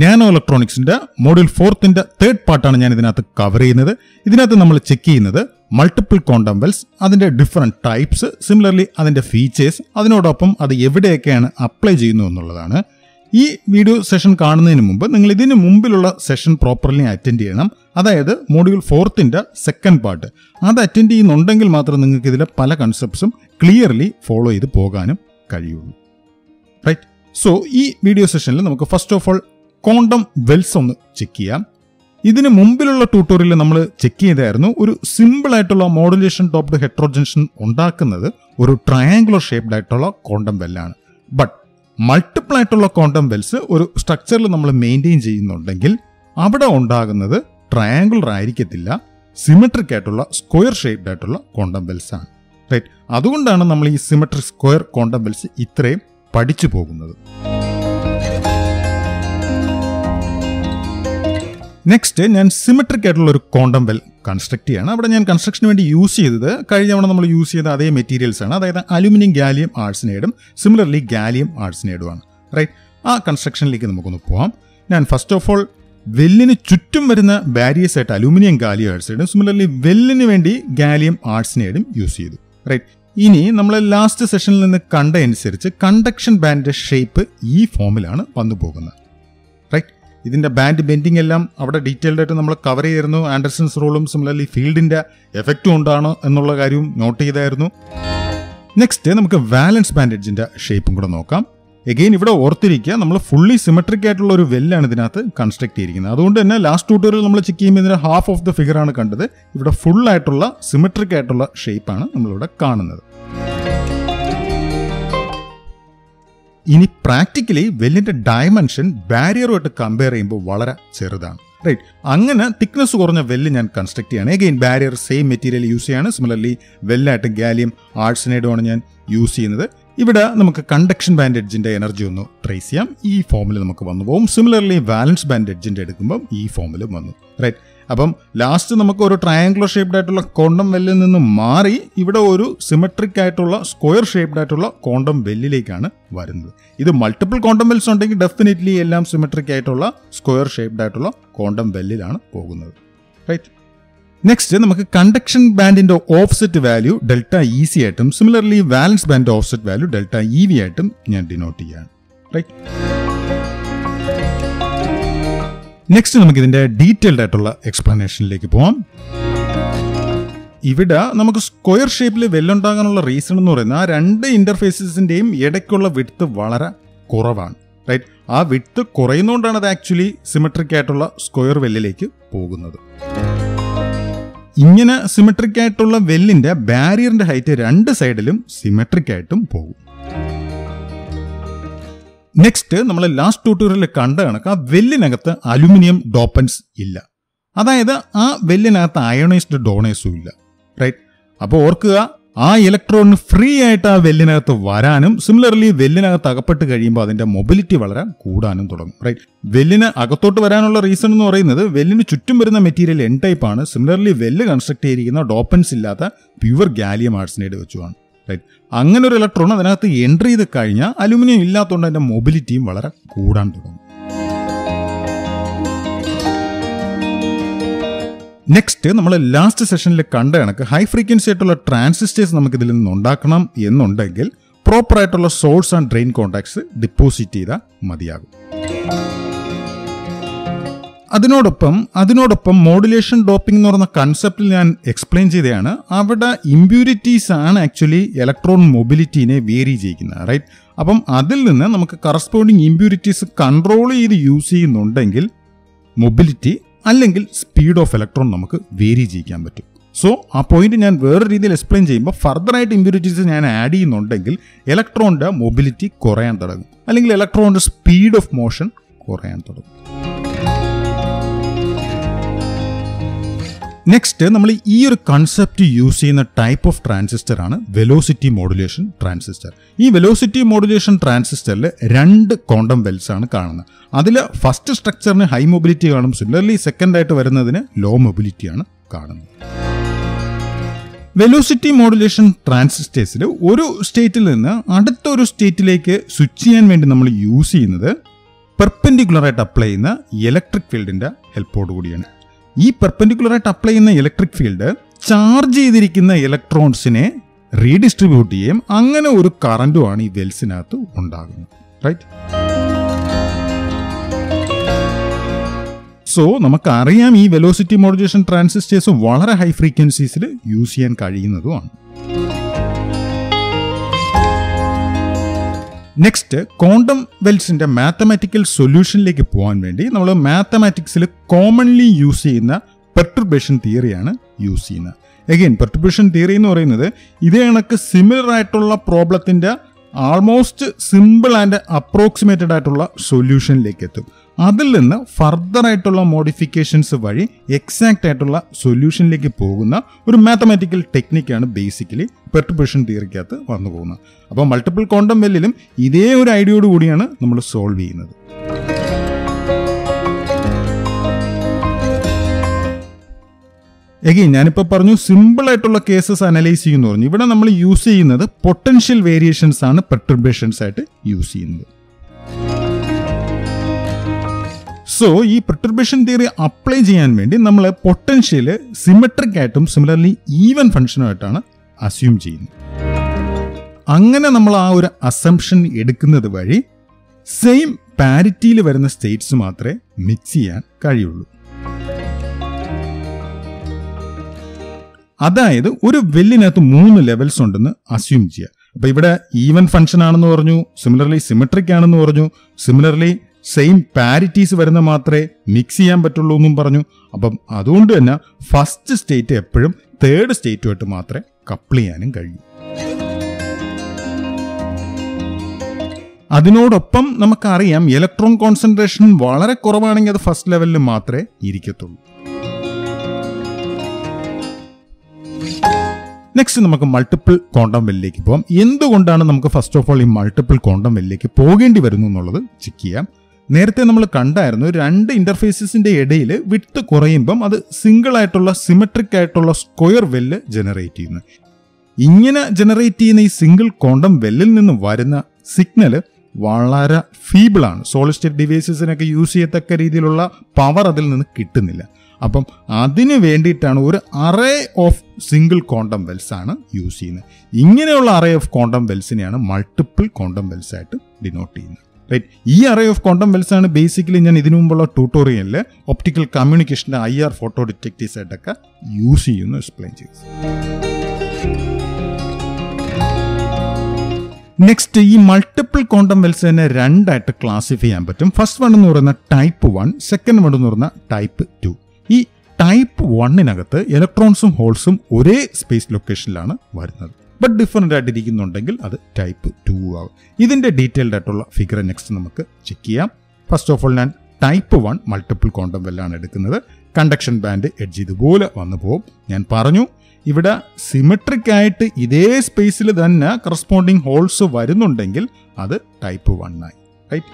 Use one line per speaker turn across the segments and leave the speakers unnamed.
nano ഇലക്ട്രോണിക്സിന്റെ module ഫോർത്തിന്റെ third പാർട്ടാണ് ഞാൻ ഇതിനകത്ത് കവർ ചെയ്യുന്നത് ഇതിനകത്ത് നമ്മൾ ചെക്ക് ചെയ്യുന്നത് മൾട്ടിപ്പിൾ ക്വാണ്ടം വെൽസ് അതിന്റെ ഡിഫറെന്റ് ടൈപ്സ് സിമിലർലി അതിന്റെ ഫീച്ചേഴ്സ് അതിനോടൊപ്പം അത് എവിടെയൊക്കെയാണ് അപ്ലൈ ചെയ്യുന്നു എന്നുള്ളതാണ് ഈ വീഡിയോ സെഷൻ കാണുന്നതിന് മുമ്പ് നിങ്ങൾ ഇതിന് മുമ്പിലുള്ള സെഷൻ പ്രോപ്പർലി അറ്റൻഡ് ചെയ്യണം അതായത് മോഡ്യൂൾ ഫോർത്തിന്റെ സെക്കൻഡ് പാർട്ട് അത് അറ്റൻഡ് ചെയ്യുന്നുണ്ടെങ്കിൽ മാത്രം നിങ്ങൾക്ക് ഇതിലെ പല കൺസെപ്റ്റ്സും ക്ലിയർലി ഫോളോ ചെയ്ത് പോകാനും കഴിയുള്ളൂ റൈറ്റ് സോ ഈ വീഡിയോ സെഷനിൽ നമുക്ക് first of all quantum wells ഒന്ന് ചെക്ക് ചെയ്യാം ഇതിന് മുമ്പിലുള്ള ട്യൂട്ടോറിയൽ നമ്മൾ ചെക്ക് ചെയ്തായിരുന്നു ഒരു സിമ്പിൾ ആയിട്ടുള്ള മോഡുലേഷൻ ടോപ്ഡ് ഹെട്രോജൻഷൻ ഉണ്ടാക്കുന്നത് ഒരു ട്രയാങ്കുലർ ഷേപ്ഡ് ആയിട്ടുള്ള ക്വാണ്ടം വെല്ലാണ് ബട്ട് മൾട്ടിപ്പിൾ ആയിട്ടുള്ള ക്വാണ്ടം വെൽസ് ഒരു സ്ട്രക്ചറിൽ നമ്മൾ മെയിൻറ്റെയിൻ ചെയ്യുന്നുണ്ടെങ്കിൽ അവിടെ ഉണ്ടാകുന്നത് ട്രയാങ്കുലർ ആയിരിക്കത്തില്ല സിമെട്രിക് ആയിട്ടുള്ള സ്ക്വയർ ഷേപ്ഡ് ആയിട്ടുള്ള ക്വാണ്ടം വെൽസ് ആണ് റൈറ്റ് അതുകൊണ്ടാണ് നമ്മൾ ഈ സിമെട്രിക് സ്ക്വയർ ക്വാണ്ടം വെൽസ് ഇത്രയും പഠിച്ചു പോകുന്നത് നെക്സ്റ്റ് ഞാൻ സിമെട്രിക് ആയിട്ടുള്ള ഒരു ക്വാണ്ടം വെൽ കൺസ്ട്രക്ട് ചെയ്യാണ് അവിടെ ഞാൻ കൺസ്ട്രക്ഷന് വേണ്ടി യൂസ് ചെയ്തത് കഴിഞ്ഞ തവണ നമ്മൾ യൂസ് ചെയ്ത അതേ മെറ്റീരിയൽസ് ആണ് അതായത് അലുമിനിയം ഗാലിയം ആർട്സിനേഡും സിമിലർലി ഗാലിയം ആർട്സിനേഡുമാണ് റൈറ്റ് ആ കൺസ്ട്രക്ഷനിലേക്ക് നമുക്കൊന്ന് പോവാം ഞാൻ ഫസ്റ്റ് ഓഫ് ഓൾ വെല്ലിന് ചുറ്റും വരുന്ന ബാരിയേഴ്സ് ആയിട്ട് അലൂമിനിയം ഗാലിയം ആർട്സിനേഡും സിമിലർലി വെല്ലിന് വേണ്ടി ഗാലിയം ആർട്സിനേഡും യൂസ് ചെയ്തു റൈറ്റ് ഇനി നമ്മൾ ലാസ്റ്റ് സെഷനിൽ നിന്ന് കണ്ട അനുസരിച്ച് കണ്ടക്ഷൻ ബാൻഡിന്റെ ഷേപ്പ് ഈ ഫോമിലാണ് വന്നു പോകുന്നത് റൈറ്റ് ഇതിന്റെ ബാൻഡ് ബെൻഡിങ് എല്ലാം അവിടെ ഡീറ്റെയിൽഡ് ആയിട്ട് നമ്മൾ കവർ ചെയ്തിരുന്നു ആൻഡർസൺസ് റോളും സിമിലർലി ഫീൽഡിന്റെ എഫക്റ്റും ഉണ്ടാണ് എന്നുള്ള കാര്യവും നോട്ട് ചെയ്തായിരുന്നു നെക്സ്റ്റ് നമുക്ക് വാലൻസ് ബാൻഡേജിന്റെ ഷേപ്പും കൂടെ നോക്കാം എഗെയിൻ ഇവിടെ ഓർത്തിരിക്കുക നമ്മൾ ഫുള്ളി സിമെട്രിക് ആയിട്ടുള്ള ഒരു വെല്ലാണ് ഇതിനകത്ത് കൺസ്ട്രക്ട് ചെയ്തിരിക്കുന്നത് അതുകൊണ്ട് തന്നെ ലാസ്റ്റ് ട്യൂട്ടോറിയൽ നമ്മൾ ചെക്ക് ചെയ്യുമ്പോൾ ഇതിന്റെ ഹാഫ് ഓഫ് ദ ഫിഗർ ആണ് കണ്ടത് ഇവിടെ ഫുൾ ആയിട്ടുള്ള സിമെട്രിക് ആയിട്ടുള്ള ഷേപ്പാണ് നമ്മളിവിടെ കാണുന്നത് ഇനി പ്രാക്ടിക്കലി വെല്ലിന്റെ ഡയമെൻഷൻ ബാരിയറുമായിട്ട് കമ്പയർ ചെയ്യുമ്പോൾ വളരെ ചെറുതാണ് റൈറ്റ് അങ്ങനെ തിക്നെസ് കുറഞ്ഞ വെല്ല് ഞാൻ കൺസ്ട്രക്ട് ചെയ്യാണ് again barrier same material use ചെയ്യാണ് സിമിലർലി വെല്ലായിട്ട് ഗാലിയം ആർട്സിനേഡുമാണ് ഞാൻ യൂസ് ചെയ്യുന്നത് ഇവിടെ നമുക്ക് കണ്ടക്ഷൻ ബാൻഡേജിന്റെ എനർജി ഒന്ന് ട്രേസ് ചെയ്യാം ഈ ഫോമിൽ നമുക്ക് വന്നു പോകും സിമിലർലി വാലൻസ് ബാൻഡേജിന്റെ എടുക്കുമ്പോൾ ഈ ഫോമിൽ വന്നു റൈറ്റ് അപ്പം ലാസ്റ്റ് നമുക്ക് ഒരു ട്രയാങ്കുലർ ഷേപ്ഡ് ആയിട്ടുള്ള കോണ്ടം വെല്ലിൽ നിന്ന് മാറി ഇവിടെ ഒരു സിമെട്രിക് ആയിട്ടുള്ള സ്ക്വയർ ഷേപ്ഡ് ആയിട്ടുള്ള കോണ്ടം വെല്ലിലേക്കാണ് വരുന്നത് ഇത് മൾട്ടിപ്പിൾ കോണ്ടം വെൽസ് ഉണ്ടെങ്കിൽ ഡെഫിനറ്റ്ലി എല്ലാം സിമെട്രിക് ആയിട്ടുള്ള സ്ക്വയർ ഷേപ്ഡ് ആയിട്ടുള്ള കോണ്ടം വെല്ലിലാണ് പോകുന്നത് റൈറ്റ് നെക്സ്റ്റ് നമുക്ക് കണ്ടക്ഷൻ ബാൻഡിന്റെ offset value delta E C ആയിട്ടും similarly valence band offset value delta E V ആയിട്ടും ഞാൻ ഡിനോട്ട് ചെയ്യാണ് റൈറ്റ് നെക്സ്റ്റ് നമുക്ക് ഇതിന്റെ ഡീറ്റെയിൽഡ് ആയിട്ടുള്ള എക്സ്പ്ലനേഷനിലേക്ക് പോവാം ഇവിടെ നമുക്ക് സ്ക്വയർ ഷേപ്പിൽ വെല്ലുണ്ടാകാനുള്ള റീസൺ എന്ന് പറയുന്നത് ആ രണ്ട് ഇന്റർഫേസസിന്റെയും ഇടയ്ക്കുള്ള വിട്ത് വളരെ കുറവാണ് റൈറ്റ് ആ വിട്ത് കുറയുന്നതുകൊണ്ടാണ് അത് ആക്ച്വലി സിമെട്രിക് ആയിട്ടുള്ള സ്ക്വയർ വെല്ലിലേക്ക് പോകുന്നത് ഇങ്ങനെ സിമെട്രിക് ആയിട്ടുള്ള വെല്ലിന്റെ ബാരിയറിന്റെ ഹൈറ്റ് രണ്ട് സൈഡിലും സിമെട്രിക് ആയിട്ടും പോകും നെക്സ്റ്റ് നമ്മൾ ലാസ്റ്റ് ട്യൂട്ടോറിയലിൽ കണ്ട കണക്ക് ആ വെല്ലിനകത്ത് അലുമിനിയം ഡോപ്പൻസ് ഇല്ല അതായത് ആ വെല്ലിനകത്ത് അയോണൈസ്ഡ് ഡോണേഴ്സും ഇല്ല റൈറ്റ് അപ്പോൾ ഓർക്കുക ആ ഇലക്ട്രോണിന് ഫ്രീ ആയിട്ട് ആ വെല്ലിനകത്ത് വരാനും സിമിലർലി വെല്ലിനകത്ത് അകപ്പെട്ട് കഴിയുമ്പോൾ അതിന്റെ മൊബിലിറ്റി വളരെ കൂടാനും തുടങ്ങും റൈറ്റ് വെല്ലിന് അകത്തോട്ട് വരാനുള്ള റീസൺ എന്ന് പറയുന്നത് വെല്ലിന് ചുറ്റും വരുന്ന മെറ്റീരിയൽ എൻ ടൈപ്പ് ആണ് സിമിലർലി വെല്ല് കൺസ്ട്രക്ട് ചെയ്തിരിക്കുന്ന ഡോപ്പൻസ് ഇല്ലാത്ത പ്യുവർ ഗാലിയം ആർട്സിനേഡ് വെച്ചുമാണ് റൈറ്റ് അങ്ങനെ ഒരു ഇലക്ട്രോൺ അതിനകത്ത് എൻട്രി ചെയ്ത് കഴിഞ്ഞാൽ അലുമിനിയം ഇല്ലാത്തതുകൊണ്ട് അതിന്റെ മൊബിലിറ്റിയും വളരെ കൂടാൻ തുടങ്ങും നെക്സ്റ്റ് നമ്മൾ ലാസ്റ്റ് സെഷനിൽ കണ്ട കണക്ക് ഹൈ ഫ്രീക്വൻസി ആയിട്ടുള്ള ട്രാൻസിസ്റ്റേഴ്സ് നമുക്ക് ഇതിൽ നിന്ന് ഉണ്ടാക്കണം എന്നുണ്ടെങ്കിൽ പ്രോപ്പർ ആയിട്ടുള്ള source and drain contacts deposit ചെയ്താൽ മതിയാകും അതിനോടൊപ്പം അതിനോടൊപ്പം മോഡുലേഷൻ ഡോപ്പിംഗ് എന്ന് പറയുന്ന കൺസെപ്റ്റിൽ ഞാൻ എക്സ്പ്ലെയിൻ ചെയ്തതാണ് അവിടെ ഇമ്പ്യൂരിറ്റീസ് ആണ് ആക്ച്വലി ഇലക്ട്രോൺ മൊബിലിറ്റീനെ വേരി ചെയ്യിക്കുന്നത് റൈറ്റ് അപ്പം അതിൽ നിന്ന് നമുക്ക് കറസ്പോണ്ടിങ് ഇമ്പ്യൂരിറ്റീസ് കൺട്രോൾ ചെയ്ത് യൂസ് ചെയ്യുന്നുണ്ടെങ്കിൽ മൊബിലിറ്റി അല്ലെങ്കിൽ സ്പീഡ് ഓഫ് ഇലക്ട്രോൺ നമുക്ക് വേരി ചെയ്യിക്കാൻ പറ്റും സോ ആ പോയിന്റ് ഞാൻ വേറെ രീതിയിൽ എക്സ്പ്ലെയിൻ ചെയ്യുമ്പോൾ ഫർദർ ആയിട്ട് ഇമ്പ്യൂരിറ്റീസ് ഞാൻ ആഡ് ചെയ്യുന്നുണ്ടെങ്കിൽ ഇലക്ട്രോണിന്റെ മൊബിലിറ്റി കുറയാൻ തുടങ്ങും അല്ലെങ്കിൽ ഇലക്ട്രോണിന്റെ സ്പീഡ് ഓഫ് മോഷൻ കുറയാൻ തുടങ്ങും നെക്സ്റ്റ് നമ്മൾ ഈ ഒരു കൺസെപ്റ്റ് യൂസ് ചെയ്യുന്ന ടൈപ്പ് ഓഫ് ട്രാൻസിസ്റ്റർ ആണ് വെലോസിറ്റി മോഡുലേഷൻ ട്രാൻസിസ്റ്റർ ഈ വെലോസിറ്റി മോഡുലേഷൻ ട്രാൻസിസ്റ്ററിൽ രണ്ട് ക്വാണ്ടം വെൽസ് ആണ് കാണുന്നത് അതിൽ ഫസ്റ്റ് സ്ട്രക്ചറിന് ഹൈ മൊബിലിറ്റി കാണും സിമിലർലി സെക്കൻഡ് ആയിട്ട് വരുന്നതിന് ലോ മൊബിലിറ്റിയാണ് കാണുന്നത് വെലോസിറ്റി മോഡുലേഷൻ ട്രാൻസിസ്റ്റേഴ്സിൽ ഒരു സ്റ്റേറ്റിൽ നിന്ന് അടുത്ത ഒരു സ്റ്റേറ്റിലേക്ക് സ്വിച്ച് ചെയ്യാൻ വേണ്ടി നമ്മൾ യൂസ് ചെയ്യുന്നത് പെർപെൻഡിക്കുലർ ആയിട്ട് അപ്ലൈ ചെയ്യുന്ന ഇലക്ട്രിക് ഫീൽഡിന്റെ ഹെൽപ്പോട് കൂടിയാണ് ഈ പെർപെൻഡിക്കുലർ ആയിട്ട് അപ്ലൈ ചെയ്യുന്ന ഇലക്ട്രിക് ഫീൽഡ് ചാർജ് ചെയ്തിരിക്കുന്ന ഇലക്ട്രോൺസിനെ റീഡിസ്ട്രിബ്യൂട്ട് ചെയ്യും അങ്ങനെ ഒരു കറണ്ടുമാണ് ഈ വെൽസിനകത്ത് ഉണ്ടാകുന്നത് റൈറ്റ് സോ നമുക്കറിയാം ഈ വെലോസിറ്റി മോഡുലേഷൻ ട്രാൻസിസ്റ്റേഴ്സ് വളരെ ഹൈ ഫ്രീക്വൻസീസിൽ യൂസ് ചെയ്യാൻ കഴിയുന്നതുമാണ് നെക്സ്റ്റ് ക്വാണ്ടം വെൽസിന്റെ മാത്തമാറ്റിക്കൽ സൊല്യൂഷനിലേക്ക് പോകാൻ വേണ്ടി നമ്മൾ മാത്തമാറ്റിക്സിൽ കോമൺലി യൂസ് ചെയ്യുന്ന പെർട്ടുർബേഷൻ തിയറിയാണ് യൂസ് ചെയ്യുന്നത് എഗെയിൻ പെർട്ടുർബേഷൻ തിയറി എന്ന് പറയുന്നത് ഇതേ കണക്ക് സിമിലർ ആയിട്ടുള്ള പ്രോബ്ലത്തിന്റെ ആൾമോസ്റ്റ് സിമ്പിൾ ആൻഡ് അപ്രോക്സിമേറ്റഡ് ആയിട്ടുള്ള സൊല്യൂഷനിലേക്ക് എത്തും അതിൽ നിന്ന് ഫർദർ ആയിട്ടുള്ള മോഡിഫിക്കേഷൻസ് വഴി എക്സാക്റ്റ് ആയിട്ടുള്ള സൊല്യൂഷനിലേക്ക് പോകുന്ന ഒരു മാത്തമാറ്റിക്കൽ ടെക്നിക്കാണ് ബേസിക്കലി പെർട്ടുബേഷൻ തിയറിക്കകത്ത് വന്നു പോകുന്നത് അപ്പോൾ മൾട്ടിപ്പിൾ ക്വാണ്ടം വെല്ലിലും ഇതേ ഒരു ഐഡിയോട് കൂടിയാണ് നമ്മൾ സോൾവ് ചെയ്യുന്നത് എഗെയിൻ ഞാനിപ്പോൾ പറഞ്ഞു സിമ്പിൾ ആയിട്ടുള്ള കേസസ് അനലൈസ് ചെയ്യുന്നു പറഞ്ഞു ഇവിടെ നമ്മൾ യൂസ് ചെയ്യുന്നത് പൊട്ടൻഷ്യൽ വേരിയേഷൻസ് ആണ് പെർട്ടുർബേഷൻസ് ആയിട്ട് യൂസ് ചെയ്യുന്നത് സോ ഈ പെർട്ടുർബേഷൻ തിയറി അപ്ലൈ ചെയ്യാൻ വേണ്ടി നമ്മൾ പൊട്ടൻഷ്യൽ സിമെട്രിക് ആയിട്ടും സിമിലർലി ഈവൻ ഫംഗ്ഷനുമായിട്ടാണ് അസ്യൂം ചെയ്യുന്നത് അങ്ങനെ നമ്മൾ ആ ഒരു അസംഷൻ എടുക്കുന്നത് വഴി സെയിം പാരിറ്റിയിൽ വരുന്ന സ്റ്റേറ്റ്സ് മാത്രമേ മിക്സ് ചെയ്യാൻ കഴിയുള്ളൂ അതായത് ഒരു വെല്ലിനകത്ത് മൂന്ന് ലെവൽസ് ഉണ്ടെന്ന് അസ്യൂം ചെയ്യുക അപ്പൊ ഇവിടെ ഈവൻ ഫംഗ്ഷൻ ആണെന്ന് പറഞ്ഞു സിമിലർലി സിമെട്രിക് ആണെന്ന് പറഞ്ഞു സിമിലർലി സെയിം പാരിറ്റീസ് വരുന്ന മാത്രമേ മിക്സ് ചെയ്യാൻ പറ്റുള്ളൂ എന്നും പറഞ്ഞു അപ്പം അതുകൊണ്ട് തന്നെ ഫസ്റ്റ് സ്റ്റേറ്റ് എപ്പോഴും തേർഡ് സ്റ്റേറ്റുമായിട്ട് മാത്രമേ കപ്പിൾ ചെയ്യാനും കഴിയൂ അതിനോടൊപ്പം നമുക്കറിയാം ഇലക്ട്രോൺ കോൺസെൻട്രേഷൻ വളരെ കുറവാണെങ്കിൽ അത് ഫസ്റ്റ് ലെവലിൽ മാത്രമേ ഇരിക്കത്തുള്ളൂ നെക്സ്റ്റ് നമുക്ക് മൾട്ടിപ്പിൾ ക്വാണ്ടം വെല്ലിലേക്ക് പോകാം എന്തുകൊണ്ടാണ് നമുക്ക് ഫസ്റ്റ് ഓഫ് ഓൾ ഈ മൾട്ടിപ്പിൾ ക്വാണ്ടം വെല്ലിലേക്ക് പോകേണ്ടി വരുന്നു എന്നുള്ളത് ചെക്ക് ചെയ്യാം നേരത്തെ നമ്മൾ കണ്ടായിരുന്നു രണ്ട് ഇന്റർഫേസസിന്റെ ഇടയിൽ വിട്ട് കുറയുമ്പം അത് സിംഗിൾ ആയിട്ടുള്ള സിമെട്രിക് ആയിട്ടുള്ള സ്ക്വയർ വെല്ല് ജനറേറ്റ് ചെയ്യുന്നു ഇങ്ങനെ ജനറേറ്റ് ചെയ്യുന്ന ഈ സിംഗിൾ ക്വാണ്ടം വെല്ലിൽ നിന്ന് വരുന്ന സിഗ്നൽ വളരെ ഫീബിളാണ് സോളിഡ് സ്റ്റേറ്റ് ഡിവൈസസിനൊക്കെ യൂസ് ചെയ്യത്തക്ക രീതിയിലുള്ള പവർ അതിൽ നിന്ന് കിട്ടുന്നില്ല അപ്പം അതിന് വേണ്ടിയിട്ടാണ് ഒരു array of single quantum wells ആണ് യൂസ് ചെയ്യുന്നത് ഇങ്ങനെയുള്ള അറേ ഓഫ് ക്വാണ്ടം വെൽസിനെയാണ് മൾട്ടിപ്പിൾ ക്വാണ്ടം വെൽസ് ആയിട്ട് ഡിനോട്ട് ചെയ്യുന്നത് റൈറ്റ് ഈ അറേ ഓഫ് ക്വാണ്ടം വെൽസ് ആണ് ബേസിക്കലി ഞാൻ ഇതിനു മുമ്പുള്ള ട്യൂട്ടോറിയലിൽ ഒപ്റ്റിക്കൽ കമ്മ്യൂണിക്കേഷൻ്റെ ഐ ആർ ഫോട്ടോ ഡിറ്റക്റ്റീവ്സ് ആയിട്ടൊക്കെ യൂസ് ചെയ്യുന്നു എക്സ്പ്ലെയിൻ ചെയ്തു നെക്സ്റ്റ് ഈ മൾട്ടിപ്പിൾ ക്വാണ്ടം വെൽസ് തന്നെ രണ്ടായിട്ട് ക്ലാസിഫൈ ചെയ്യാൻ പറ്റും ഫസ്റ്റ് വൺ എന്ന് പറയുന്ന ടൈപ്പ് വൺ സെക്കൻഡ് വൺ എന്ന് പറയുന്ന ടൈപ്പ് ടു ഈ ടൈപ്പ് വണ്ണിനകത്ത് ഇലക്ട്രോൺസും ഹോൾസും ഒരേ സ്പേസ് ലൊക്കേഷനിലാണ് വരുന്നത് ബട്ട് ഡിഫറെൻ്റ് ആയിട്ട് ഇരിക്കുന്നുണ്ടെങ്കിൽ അത് ടൈപ്പ് ടു ആവും ഇതിൻ്റെ ഡീറ്റെയിൽഡ് ആയിട്ടുള്ള ഫിഗർ നെക്സ്റ്റ് നമുക്ക് ചെക്ക് ചെയ്യാം ഫസ്റ്റ് ഓഫ് ഓൾ ഞാൻ ടൈപ്പ് വൺ മൾട്ടിപ്പിൾ ക്വാണ്ടം വെല്ലാണ് എടുക്കുന്നത് കണ്ടക്ഷൻ ബാൻഡ് എഡ്ജ് ഇതുപോലെ വന്നു പോകും ഞാൻ പറഞ്ഞു ഇവിടെ സിമെട്രിക് ആയിട്ട് ഇതേ സ്പേസിൽ തന്നെ കറസ്പോണ്ടിങ് ഹോൾസ് വരുന്നുണ്ടെങ്കിൽ അത് ടൈപ്പ് വൺ ആയി റൈറ്റ്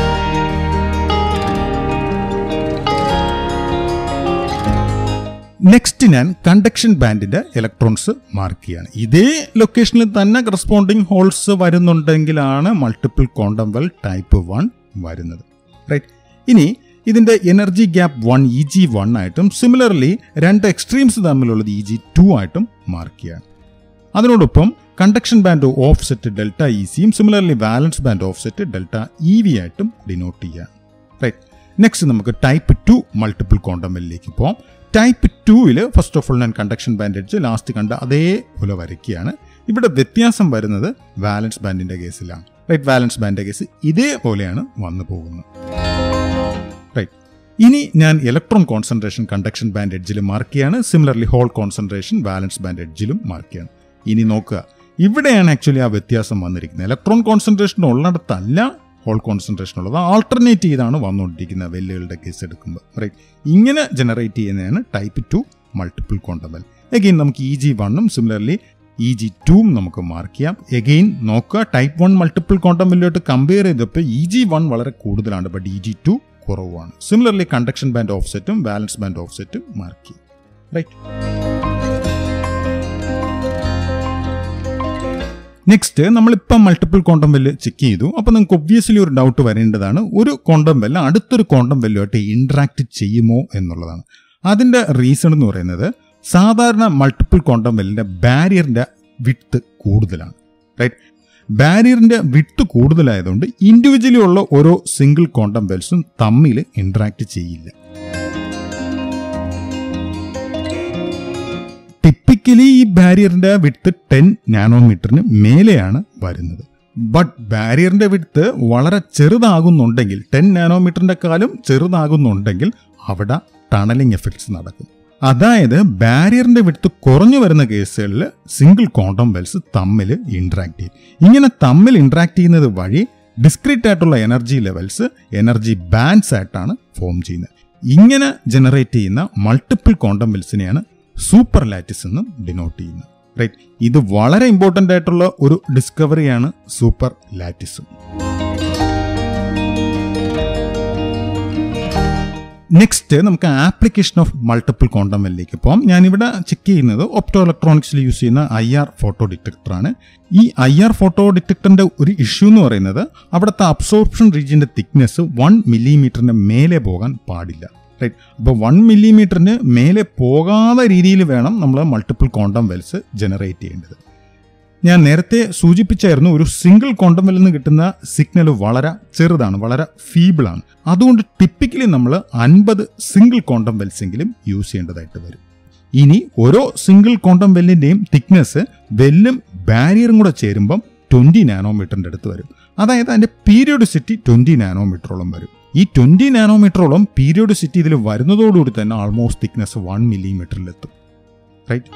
നെക്സ്റ്റ് ഞാൻ കണ്ടക്ഷൻ ബാൻഡിന്റെ ഇലക്ട്രോൺസ് മാർക്ക് ചെയ്യാണ് ഇതേ ലൊക്കേഷനിൽ തന്നെ കറസ്പോണ്ടിങ് ഹോൾസ് വരുന്നുണ്ടെങ്കിലാണ് multiple quantum well type one വരുന്നത് റൈറ്റ് ഇനി ഇതിന്റെ energy gap one E G one ആയിട്ടും സിമിലർലി രണ്ട് എക്സ്ട്രീംസ് തമ്മിലുള്ളത് ഇ ജി ടു ആയിട്ടും മാർക്ക് ചെയ്യാണ് അതിനോടൊപ്പം conduction band offset delta E സിയും similarly valence band offset delta E V ആയിട്ടും ഡിനോട്ട് ചെയ്യാം റൈറ്റ് നെക്സ്റ്റ് നമുക്ക് ടൈപ്പ് ടു മൾട്ടിപ്പിൾ ക്വാണ്ടമിലേക്ക് പോകാം ടൈപ്പ് ടൂവിൽ ഫസ്റ്റ് ഓഫ് ഓൾ ഞാൻ കണ്ടക്ഷൻ ബാൻഡ് അടിച്ച് ലാസ്റ്റ് കണ്ട അതേപോലെ വരയ്ക്കുകയാണ് ഇവിടെ വ്യത്യാസം വരുന്നത് വാലൻസ് ബാൻഡിന്റെ കേസിലാണ് റൈറ്റ് വാലൻസ് ബാൻഡിന്റെ കേസ് ഇതേപോലെയാണ് വന്നു പോകുന്നത് റൈറ്റ് ഇനി ഞാൻ ഇലക്ട്രോൺ കോൺസെൻട്രേഷൻ കണ്ടക്ഷൻ ബാൻഡ് എഡ്ജിൽ മാർക്ക് ചെയ്യാണ് similarly hole concentration valence band എഡ്ജിലും മാർക്ക് ചെയ്യാണ് ഇനി നോക്കുക ഇവിടെയാണ് ആക്ച്വലി ആ വ്യത്യാസം വന്നിരിക്കുന്നത് ഇലക്ട്രോൺ കോൺസെൻട്രേഷൻ ഉള്ളിടത്തല്ല ഹോൾ കോൺസെൻട്രേഷൻ ഉള്ളത് ആൾട്ടർനേറ്റ് ചെയ്താണ് വന്നുകൊണ്ടിരിക്കുന്നത് വെല്ലുകളുടെ കേസ് എടുക്കുമ്പോൾ റൈറ്റ് ഇങ്ങനെ ജനറേറ്റ് ചെയ്യുന്നതാണ് ടൈപ്പ് ടു മൾട്ടിപ്പിൾ ക്വാണ്ടമൽ എഗെയിൻ നമുക്ക് ഇ ജി വണ്ണും സിമിലർലി ഇ ജി ടുവും നമുക്ക് മാർക്ക് ചെയ്യാം എഗെയിൻ നോക്കുക ടൈപ്പ് വൺ മൾട്ടിപ്പിൾ ക്വാണ്ടം വെല്ലുമായിട്ട് കമ്പയർ ചെയ്തപ്പോൾ ഇ ജി വൺ വളരെ കൂടുതലാണ് ബട്ട് ഇ ജി ടു കുറവാണ് സിമിലർലി കണ്ടക്ഷൻ ബാൻഡ് ഓഫ് സെറ്റും ബാലൻസ് ബാൻഡ് ഓഫ് സെറ്റും മാർക്ക് ചെയ്യും റൈറ്റ് നെക്സ്റ്റ് നമ്മളിപ്പം മൾട്ടിപ്പിൾ ക്വാണ്ടം വെല്ല് ചെക്ക് ചെയ്തു അപ്പോൾ നിങ്ങൾക്ക് ഒബ്വിയസ്ലി ഒരു ഡൗട്ട് വരേണ്ടതാണ് ഒരു ക്വാണ്ടം വെല്ല് അടുത്തൊരു ക്വാണ്ടം വെല്ലുമായിട്ട് ഇൻട്രാക്ട് ചെയ്യുമോ എന്നുള്ളതാണ് അതിൻ്റെ റീസൺ എന്ന് പറയുന്നത് സാധാരണ മൾട്ടിപ്പിൾ ക്വാണ്ടം വെല്ലിൻ്റെ ബാരിയറിൻ്റെ വിട്ട് കൂടുതലാണ് റൈറ്റ് ബാരിയറിൻ്റെ വിട്ട് കൂടുതലായതുകൊണ്ട് ഇൻഡിവിജ്വലി ഉള്ള ഓരോ സിംഗിൾ ക്വാണ്ടം വെൽസും തമ്മിൽ ഇൻട്രാക്ട് ചെയ്യില്ല ടിപ്പിക്കലി ഈ ബാരിയറിന്റെ വിട്ത് ടെൻ നാനോമീറ്ററിന് മേലെയാണ് വരുന്നത് ബട്ട് ബാരിയറിന്റെ വിട്ത് വളരെ ചെറുതാകുന്നുണ്ടെങ്കിൽ ടെൻ നാനോമീറ്ററിന്റെ കാലം ചെറുതാകുന്നുണ്ടെങ്കിൽ അവിടെ ടണലിംഗ് എഫക്ട്സ് നടക്കും അതായത് ബാരിയറിന്റെ വിട്ത് കുറഞ്ഞു വരുന്ന കേസുകളിൽ സിംഗിൾ ക്വാണ്ടം വെൽസ് തമ്മിൽ ഇന്ററാക്ട് ചെയ്യും ഇങ്ങനെ തമ്മിൽ ഇന്ററാക്ട് ചെയ്യുന്നത് വഴി ഡിസ്ക്രീറ്റ് ആയിട്ടുള്ള എനർജി ലെവൽസ് എനർജി ബാൻഡ്സ് ആയിട്ടാണ് ഫോം ചെയ്യുന്നത് ഇങ്ങനെ ജനറേറ്റ് ചെയ്യുന്ന മൾട്ടിപ്പിൾ ക്വാണ്ടം വെൽസിനെയാണ് സൂപ്പർ ലാറ്റിസ് എന്ന് ഡിനോട്ട് ചെയ്യുന്നത് റൈറ്റ് ഇത് വളരെ ഇമ്പോർട്ടൻ്റ് ആയിട്ടുള്ള ഒരു ഡിസ്കവറിയാണ് സൂപ്പർ ലാറ്റിസ് നെക്സ്റ്റ് നമുക്ക് ആപ്ലിക്കേഷൻ ഓഫ് മൾട്ടിപ്പിൾ ക്വാണ്ടം വെല്ലിലേക്ക് പോകാം ഞാനിവിടെ ചെക്ക് ചെയ്യുന്നത് ഒപ്റ്റോ ഇലക്ട്രോണിക്സിൽ യൂസ് ചെയ്യുന്ന ഐ ആർ ഫോട്ടോ ഡിറ്റക്ടറാണ് ഈ ഐ ആർ ഫോട്ടോ ഡിറ്റക്ടറിന്റെ ഒരു ഇഷ്യൂ എന്ന് പറയുന്നത് അവിടുത്തെ അബ്സോർപ്ഷൻ റീജിയന്റെ തിക്നെസ് വൺ മില്ലിമീറ്ററിന് മേലെ പോകാൻ പാടില്ല റൈറ്റ് അപ്പോൾ വൺ മില്ലിമീറ്ററിന് മേലെ പോകാത്ത രീതിയിൽ വേണം നമ്മൾ മൾട്ടിപ്പിൾ ക്വാണ്ടം വെൽസ് ജനറേറ്റ് ചെയ്യേണ്ടത് ഞാൻ നേരത്തെ സൂചിപ്പിച്ചായിരുന്നു ഒരു സിംഗിൾ ക്വാണ്ടം വെല്ലിൽ നിന്ന് കിട്ടുന്ന സിഗ്നൽ വളരെ ചെറുതാണ് വളരെ ഫീബിളാണ് അതുകൊണ്ട് ടിപ്പിക്കലി നമ്മൾ അൻപത് സിംഗിൾ ക്വാണ്ടം വെൽസെങ്കിലും യൂസ് ചെയ്യേണ്ടതായിട്ട് വരും ഇനി ഓരോ സിംഗിൾ ക്വാണ്ടം വെല്ലിൻ്റെയും തിക്നെസ് വെല്ലും ബാരിയറും കൂടെ ചേരുമ്പം ട്വൻറ്റി നാനോമീറ്ററിൻ്റെ അടുത്ത് വരും അതായത് അതിൻ്റെ പീരിയോഡിസിറ്റി ട്വൻറ്റി നാനോമീറ്ററോളം വരും ഈ ട്വൻറ്റി നാനോമീറ്ററോളം പീരിയോഡിസിറ്റി ഇതിൽ വരുന്നതോടുകൂടി തന്നെ ആൾമോസ്റ്റ് തിക്നെസ് വൺ മില്ലിമീറ്ററിലെത്തും റൈറ്റ്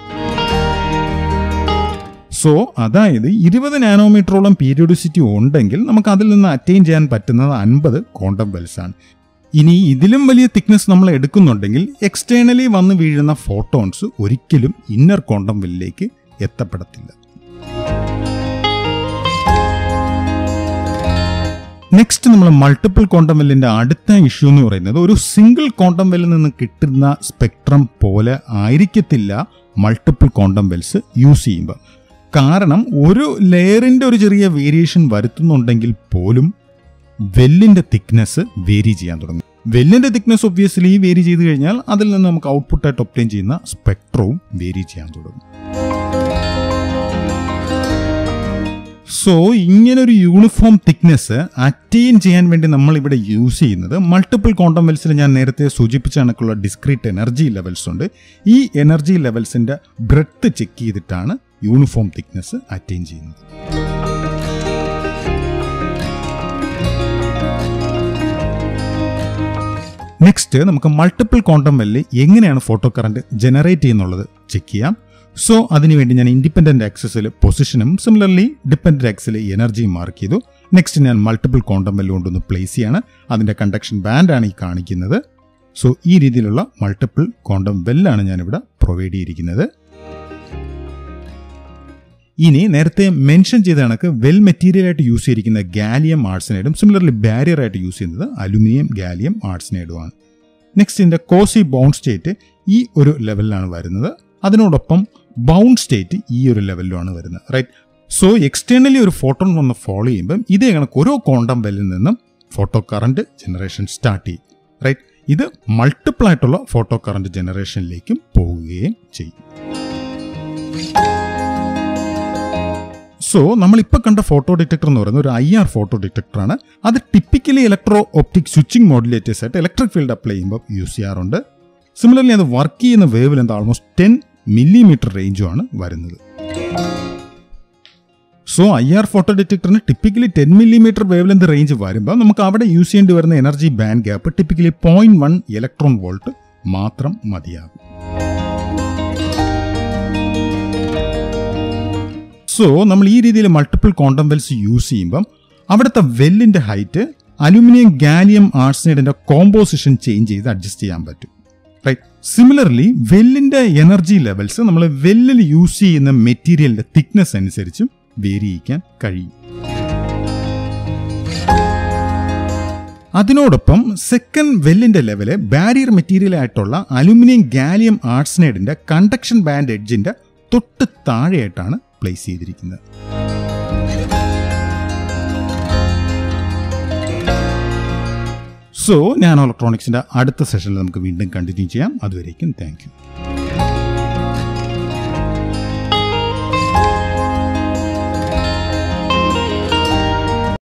സോ അതായത് ഇരുപത് നാനോമീറ്ററോളം പീരിയോഡിസിറ്റി ഉണ്ടെങ്കിൽ നമുക്ക് അതിൽ നിന്ന് അറ്റൈൻ ചെയ്യാൻ പറ്റുന്നത് അൻപത് ക്വാണ്ടം വെൽസ് ആണ് ഇനി ഇതിലും വലിയ തിക്നെസ് നമ്മൾ എടുക്കുന്നുണ്ടെങ്കിൽ എക്സ്റ്റേണലി വന്ന് വീഴുന്ന ഫോട്ടോൺസ് ഒരിക്കലും ഇന്നർ ക്വാണ്ടം വെല്ലിലേക്ക് എത്തപ്പെടത്തില്ല നെക്സ്റ്റ് നമ്മൾ മൾട്ടിപ്പിൾ ക്വാണ്ടം വെല്ലിന്റെ അടുത്ത ഇഷ്യൂ എന്ന് പറയുന്നത് ഒരു സിംഗിൾ ക്വാണ്ടം വെല്ലിൽ നിന്ന് കിട്ടുന്ന സ്പെക്ട്രം പോലെ ആയിരിക്കത്തില്ല മൾട്ടിപ്പിൾ ക്വാണ്ടം വെൽസ് യൂസ് ചെയ്യുമ്പോൾ കാരണം ഒരു ലെയറിന്റെ ഒരു ചെറിയ വേരിയേഷൻ വരുത്തുന്നുണ്ടെങ്കിൽ പോലും വെല്ലിന്റെ തിക്നെസ് വേരി ചെയ്യാൻ തുടങ്ങും വെല്ലിന്റെ തിക്നെസ് ഒബ്വിയസ്ലി വേരി ചെയ്ത് കഴിഞ്ഞാൽ അതിൽ നിന്ന് നമുക്ക് ഔട്ട്പുട്ടായിട്ട് ഒപ്റ്റൈൻ ചെയ്യുന്ന സ്പെക്ട്രവും വേരി ചെയ്യാൻ തുടങ്ങും സോ ഇങ്ങനൊരു യൂണിഫോം തിക്നെസ് അറ്റൈൻ ചെയ്യാൻ വേണ്ടി നമ്മൾ ഇവിടെ യൂസ് ചെയ്യുന്നത് മൾട്ടിപ്പിൾ ക്വാണ്ടം വെൽസിൽ ഞാൻ നേരത്തെ സൂചിപ്പിച്ച കണക്കുള്ള ഡിസ്ക്രീറ്റ് എനർജി ലെവൽസ് ഉണ്ട് ഈ എനർജി ലെവൽസിന്റെ ബ്രെത്ത് ചെക്ക് ചെയ്തിട്ടാണ് യൂണിഫോം തിക്നെസ് അറ്റൈൻ ചെയ്യുന്നത് നെക്സ്റ്റ് നമുക്ക് മൾട്ടിപ്പിൾ ക്വാണ്ടം വെല്ലിൽ എങ്ങനെയാണ് ഫോട്ടോ കറന്റ് ജനറേറ്റ് ചെയ്യുന്നുള്ളത് ചെക്ക് ചെയ്യാം സോ അതിനുവേണ്ടി ഞാൻ ഇൻഡിപെൻഡന്റ് ആക്സസിൽ പൊസിഷനും സിമിലർലി ഡിപെൻഡന്റ് ആക്സിൽ എനർജിയും മാർക്ക് ചെയ്തു നെക്സ്റ്റ് ഞാൻ മൾട്ടിപ്പിൾ ക്വാണ്ടം വെല്ല് കൊണ്ടൊന്ന് പ്ലേസ് ചെയ്യാണ് അതിന്റെ കണ്ടക്ഷൻ ബാൻഡാണ് ഈ കാണിക്കുന്നത് സോ ഈ രീതിയിലുള്ള മൾട്ടിപ്പിൾ ക്വാണ്ടം വെല്ലാണ് ഞാനിവിടെ പ്രൊവൈഡ് ചെയ്തിരിക്കുന്നത് ഇനി നേരത്തെ മെൻഷൻ ചെയ്ത കണക്ക് വെൽ മെറ്റീരിയൽ ആയിട്ട് യൂസ് ചെയ്തിരിക്കുന്ന ഗാലിയം ആർട്സിനൈഡും സിമിലർലി ബാരിയർ ആയിട്ട് യൂസ് ചെയ്യുന്നത് അലുമിനിയം ഗാലിയം ആർട്സിനൈഡുമാണ് നെക്സ്റ്റ് ഇതിന്റെ കോസി ബൗണ്ട് സ്റ്റേറ്റ് ഈ ഒരു ലെവലിലാണ് വരുന്നത് അതിനോടൊപ്പം ബൗണ്ട് സ്റ്റേറ്റ് ഈ ഒരു ലെവലിലുമാണ് വരുന്നത് റൈറ്റ് സോ എക്സ്റ്റേണലി ഒരു ഫോട്ടോൺ വന്ന് ഫോളോ ചെയ്യുമ്പം ഇതേ കണക്ക് ഓരോ ക്വാണ്ടം വെല്ലിൽ നിന്നും ഫോട്ടോ കറണ്ട് ജനറേഷൻ സ്റ്റാർട്ട് ചെയ്യും റൈറ്റ് ഇത് മൾട്ടിപ്പിൾ ആയിട്ടുള്ള ഫോട്ടോ കറണ്ട് ജനറേഷനിലേക്കും പോവുകയും ചെയ്യും സോ നമ്മളിപ്പോൾ കണ്ട ഫോട്ടോ ഡിറ്റക്ടർ എന്ന് പറയുന്നത് ഒരു ഐ ആർ ഫോട്ടോ ഡിറ്റക്ടറാണ് അത് typically electro optic switching modulators ആയിട്ട് ഇലക്ട്രിക് ഫീൽഡ് അപ്ലൈ ചെയ്യുമ്പോൾ യൂസ് ചെയ്യാറുണ്ട് സിമിലർലി അത് വർക്ക് ചെയ്യുന്ന wavelength almost ten millimetre റേഞ്ചുമാണ് വരുന്നത് സോ ഐ ആർ ഫോട്ടോ ഡിറ്റക്ടറിന് typically ten millimetre wavelength range വരുമ്പോൾ നമുക്ക് അവിടെ യൂസ് ചെയ്യേണ്ടി വരുന്ന energy band gap typically point one electron volt മാത്രം മതിയാകും സോ നമ്മൾ ഈ രീതിയിൽ മൾട്ടിപ്പിൾ ക്വാണ്ടം വെൽസ് യൂസ് ചെയ്യുമ്പം അവിടുത്തെ വെല്ലിന്റെ ഹൈറ്റ് അലുമിനിയം ഗാലിയം ആർസൈഡിന്റെ കോമ്പോസിഷൻ ചേഞ്ച് ചെയ്ത് അഡ്ജസ്റ്റ് ചെയ്യാൻ പറ്റും റൈറ്റ് സിമിലർലി വെല്ലിന്റെ എനർജി ലെവൽസ് നമ്മൾ വെല്ലിൽ യൂസ് ചെയ്യുന്ന മെറ്റീരിയലിന്റെ തിക്നെസ് അനുസരിച്ചും വേരി ചെയ്യിക്കാൻ കഴിയും അതിനോടൊപ്പം സെക്കൻഡ് വെല്ലിന്റെ ലെവല് ബാരിയർ മെറ്റീരിയൽ ആയിട്ടുള്ള അലുമിനിയം ഗാലിയം ആർട്സ്നൈഡിന്റെ കണ്ടക്ഷൻ ബാൻഡ് എഡ്ജിന്റെ തൊട്ട് താഴെയായിട്ടാണ് പ്ലേസ് ചെയ്തിരിക്കുന്നത് സോ ഞാൻ ഇലക്ട്രോണിക്സിൻ്റെ അടുത്ത സെഷനിൽ നമുക്ക് വീണ്ടും കണ്ടിന്യൂ ചെയ്യാം അതുവരേക്കും താങ്ക് യു